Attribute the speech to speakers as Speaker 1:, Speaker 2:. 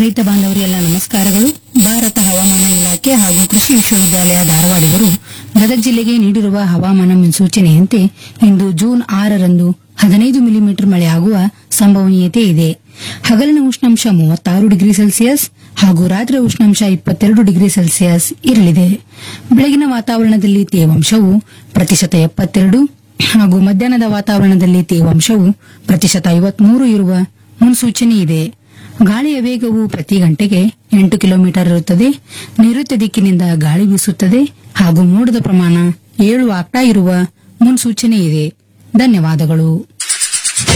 Speaker 1: ರೈತ ಬಾಂಧವರಿಗೆಲ್ಲ ನಮಸ್ಕಾರಗಳು ಭಾರತ ಹವಾಮಾನ ಇಲಾಖೆ ಹಾಗೂ ಕೃಷಿ ವಿಶ್ವವಿದ್ಯಾಲಯ ಧಾರವಾಡವರು ಗದಗ ಜಿಲ್ಲೆಗೆ ನೀಡಿರುವ ಹವಾಮಾನ ಮುನ್ಸೂಚನೆಯಂತೆ ಇಂದು ಜೂನ್ ಆರರಂದು ಹದಿನೈದು ಮಿಲಿಮೀಟರ್ ಮಳೆಯಾಗುವ ಸಂಭವನೀಯತೆ ಇದೆ ಹಗಲಿನ ಉಷ್ಣಾಂಶ ಮೂವತ್ತಾರು ಡಿಗ್ರಿ ಸೆಲ್ಸಿಯಸ್ ಹಾಗೂ ರಾತ್ರಿ ಉಷ್ಣಾಂಶ ಇಪ್ಪತ್ತೆರಡು ಡಿಗ್ರಿ ಸೆಲ್ಸಿಯಸ್ ಇರಲಿದೆ ಬೆಳಗಿನ ವಾತಾವರಣದಲ್ಲಿ ತೇವಾಂಶವು ಪ್ರತಿಶತ ಎಪ್ಪತ್ತೆರಡು ಹಾಗೂ ಮಧ್ಯಾಹ್ನದ ವಾತಾವರಣದಲ್ಲಿ ತೇವಾಂಶವು ಪ್ರತಿಶತ ಐವತ್ಮೂರು ಇರುವ ಮುನ್ಸೂಚನೆ ಇದೆ ಗಾಳಿಯ ವೇಗವು ಪ್ರತಿ ಗಂಟೆಗೆ ಎಂಟು ಕಿಲೋಮೀಟರ್ ಇರುತ್ತದೆ ನೈಋತ್ಯ ದಿಕ್ಕಿನಿಂದ ಗಾಳಿ ಬೀಸುತ್ತದೆ ಹಾಗೂ ಮೋಡದ ಪ್ರಮಾಣ ಏಳು ಆಗ್ತಾ ಇರುವ ಮುನ್ಸೂಚನೆ ಇದೆ ಧನ್ಯವಾದಗಳು